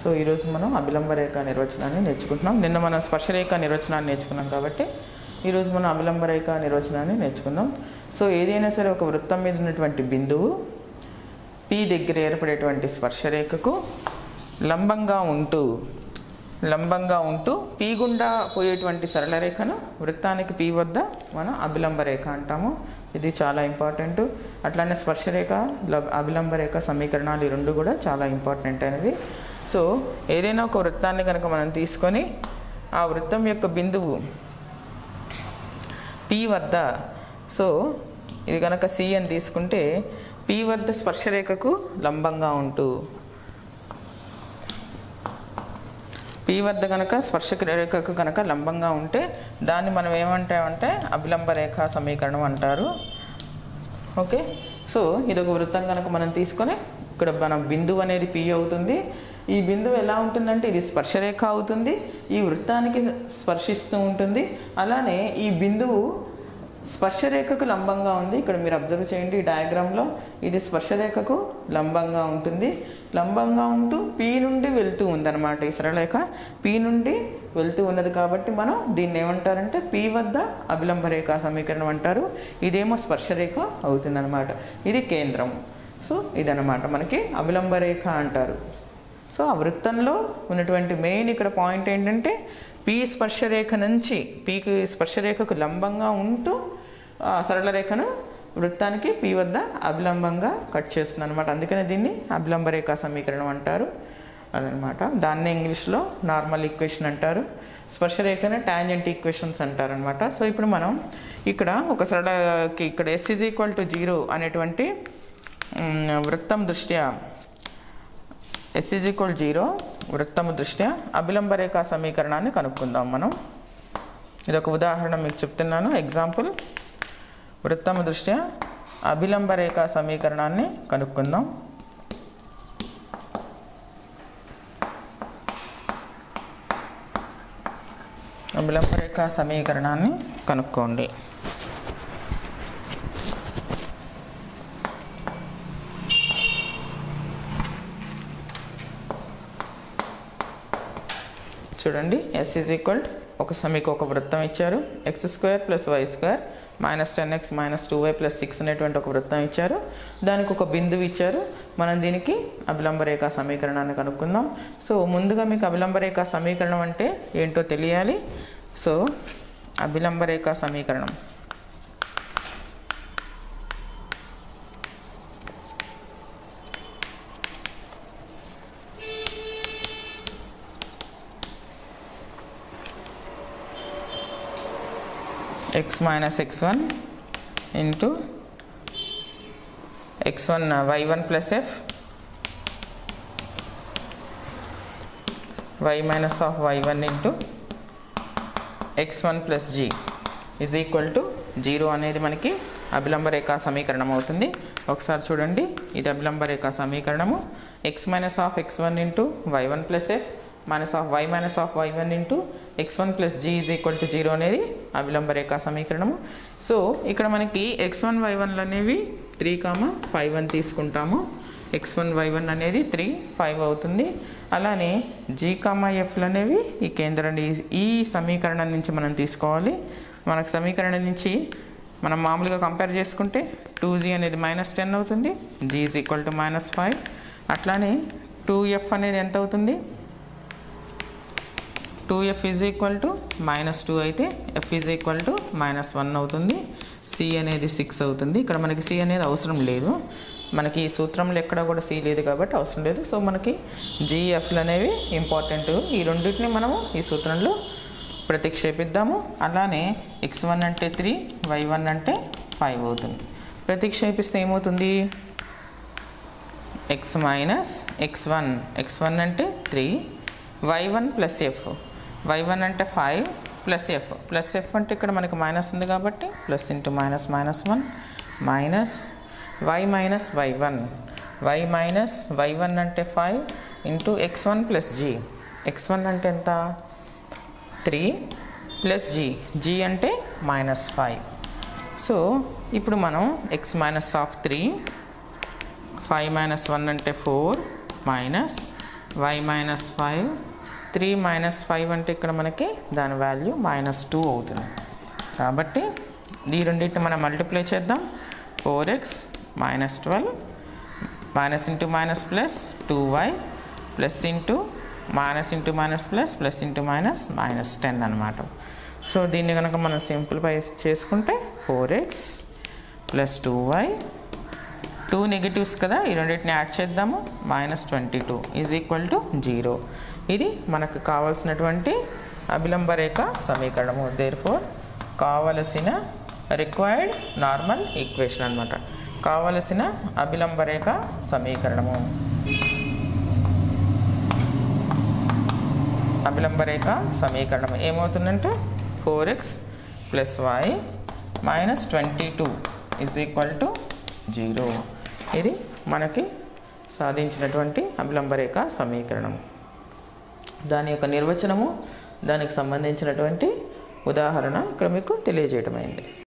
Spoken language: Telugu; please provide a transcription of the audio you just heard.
సో ఈరోజు మనం అభిలంబ రేఖ నిర్వచనాన్ని నేర్చుకుంటున్నాం నిన్న మనం స్పర్శరేఖ నిర్వచనాన్ని నేర్చుకున్నాం కాబట్టి ఈరోజు మనం అభిలంబ రేఖ నిర్వచనాన్ని నేర్చుకుందాం సో ఏదైనా సరే ఒక వృత్తం మీద ఉన్నటువంటి బిందువు పి దగ్గర ఏర్పడేటువంటి స్పర్శరేఖకు లంబంగా ఉంటూ లంబంగా ఉంటూ పీ గుండా పోయేటువంటి సరళ రేఖను వృత్తానికి పీ వద్ద మనం అభిలంబ రేఖ అంటాము ఇది చాలా ఇంపార్టెంట్ అట్లానే స్పర్శరేఖ ల- అభిలంబ రేఖ సమీకరణాలు ఈ రెండు కూడా చాలా ఇంపార్టెంట్ అనేది సో ఏదైనా ఒక వృత్తాన్ని కనుక మనం తీసుకొని ఆ వృత్తం యొక్క బిందువు పి వద్ద సో ఇది కనుక సి అని తీసుకుంటే పి వద్ద స్పర్శరేఖకు లంబంగా ఉంటూ పి వద్ద కనుక స్పర్శ రేఖకు కనుక లంబంగా ఉంటే దాన్ని మనం ఏమంటామంటే అభిలంబ రేఖ సమీకరణం అంటారు ఓకే సో ఇది ఒక వృత్తం కనుక మనం తీసుకొని ఇక్కడ మన బిందువు అనేది పి అవుతుంది ఈ బిందువు ఎలా ఉంటుందంటే ఇది స్పర్శరేఖ అవుతుంది ఈ వృత్తానికి స్పర్శిస్తూ ఉంటుంది అలానే ఈ బిందువు స్పర్శరేఖకు లంబంగా ఉంది ఇక్కడ మీరు అబ్జర్వ్ చేయండి ఈ డయాగ్రామ్లో ఇది స్పర్శరేఖకు లంబంగా ఉంటుంది లంబంగా ఉంటూ పి నుండి వెళ్తూ ఉందన్నమాట ఈ సరళరేఖ పి నుండి వెళ్తూ ఉన్నది కాబట్టి మనం దీన్ని ఏమంటారంటే పి వద్ద అభిలంబ రేఖ సమీకరణం అంటారు ఇదేమో స్పర్శరేఖ అవుతుందన్నమాట ఇది కేంద్రం సో ఇదన్నమాట మనకి అభిలంబ రేఖ అంటారు సో ఆ వృత్తంలో ఉన్నటువంటి మెయిన్ ఇక్కడ పాయింట్ ఏంటంటే పి స్పర్శరేఖ నుంచి పీకి స్పర్శరేఖకు లంబంగా ఉంటూ ఆ సరళ రేఖను వృత్తానికి పి వద్ద అభిలంబంగా కట్ చేస్తుంది అనమాట అందుకనే దీన్ని అభిలంబ రేఖ సమీకరణం అంటారు అదనమాట దాన్నే ఇంగ్లీష్లో నార్మల్ ఈక్వేషన్ అంటారు స్పర్శరేఖని టాంజెంట్ ఈక్వేషన్స్ అంటారు అనమాట సో ఇప్పుడు మనం ఇక్కడ ఒక సరళకి ఇక్కడ S is equal to zero అనేటువంటి మ్, వృత్తం దృష్ట్యా ఎస్ ఈజ్ ఈక్వల్ జీరో వృత్తము దృష్ట్యా అభిలంబ రేఖా సమీకరణాన్ని కనుక్కుందాం మనం ఇది ఒక ఉదాహరణ మీకు చెప్తున్నాను ఎగ్జాంపుల్ వృత్తము దృష్ట్యా అభిలంబ రేఖా సమీకరణాన్ని కనుక్కుందాం అభిలంబ రేఖా సమీకరణాన్ని కనుక్కోండి చూడండి ఎస్ ఈజ్ ఈక్వల్ ఒక సమీకు ఒక వృత్తం ఇచ్చారు X square plus Y square minus ten X minus two Y plus six అనేటువంటి ఒక వృత్తం ఇచ్చారు దానికి ఒక బిందువు ఇచ్చారు మనం దీనికి అభిలంబ రేఖా సమీకరణాన్ని కనుక్కుందాం సో ముందుగా మీకు అభిలంబ రేఖా సమీకరణం అంటే ఏంటో తెలియాలి సో అభిలంబ రేఖా సమీకరణం x minus x1 into x1 uh, y1 plus f y minus of y1 into x1 plus g is equal to 0 అనేది మనకి అభిలంబ రేఖా సమీకరణం అవుతుంది ఒకసారి చూడండి ఇది అభిలంబ రేఖా సమీకరణము X minus of X one into Y one plus F minus of Y minus of Y one into X one plus G is equal to zero అనేది అభిలంబ రేఖా సమీకరణము సో ఇక్కడ మనకి ఎక్స్ వన్ వై వన్లు అనేవి త్రీ కామా ఫైవ్ వన్ తీసుకుంటాము ఎక్స్ వన్ వై వన్ అనేది త్రీ ఫైవ్ అవుతుంది అలానే జీ కామా ఎఫ్లు అనేవి ఈ కేంద్రం ఈ- ఈ సమీకరణం నుంచి మనం తీసుకోవాలి మనకు సమీకరణం నుంచి మనం మామూలుగా కంపేర్ చేసుకుంటే టూ జీ అనేది మైనస్ టెన్ అవుతుంది G is equal to minus five అట్లానే టూ ఎఫ్ అనేది ఎంత అవుతుంది two F is equal to minus two అయితే F is equal to minus one అవుతుంది సి అనేది సిక్స్ అవుతుంది ఇక్కడ మనకి సి అనేది అవసరం లేదు మనకి ఈ సూత్రంలో ఎక్కడ కూడా సి లేదు కాబట్టి అవసరం లేదు సో మనకి జిఎఫ్లు అనేవి ఇంపార్టెంట్ ఈ రెండింటిని మనము ఈ సూత్రంలో ప్రతిక్షేపిద్దాము అలానే ఎక్స్ వన్ అంటే త్రీ వై వన్ అంటే ఫైవ్ అవుతుంది ప్రతిక్షేపిస్తే ఏమవుతుంది X minus X one X one అంటే three Y one plus F Y one అంటే five plus F plus F అంటే ఇక్కడ మనకి మైనస్ ఉంది కాబట్టి plus into minus minus one minus Y minus Y one Y minus Y one అంటే five into X one plus G X one అంటే ఎంత త్రీ ప్లస్ జీ జీ అంటే మైనస్ ఫైవ్ సో ఇప్పుడు మనం X minus of three five minus one అంటే four minus Y minus five three minus five అంటే ఇక్కడ మనకి దాని వాల్యూ మైనస్ టూ అవుతుంది కాబట్టి ఈ రెండింటిని మనం మల్టిప్లై చేద్దాం four X minus twelve minus into minus plus two Y plus into minus into minus plus plus into minus minus ten అనమాట సో దీన్ని కనుక మనం సింప్లిఫై చేసుకుంటే four X plus two Y two negatives కదా ఈ రెండింటిని యాడ్ చేద్దాము minus twenty two is equal to zero ఇది మనకు కావాల్సినటువంటి అభిలంబ రేఖ సమీకరణము దేర్ ఫోర్ కావలసిన రిక్వైర్డ్ నార్మల్ ఈక్వేషన్ అనమాట కావలసిన అభిలంబ రేఖ సమీకరణము అభిలంబ రేఖ సమీకరణం ఏమవుతుందంటే four X plus Y minus twenty two is equal to zero ఇది మనకి సాధించినటువంటి అభిలంబ రేఖ సమీకరణం దాని యొక్క నిర్వచనము దానికి సంబంధించినటువంటి ఉదాహరణ ఇక్కడ మీకు తెలియజేయటమైంది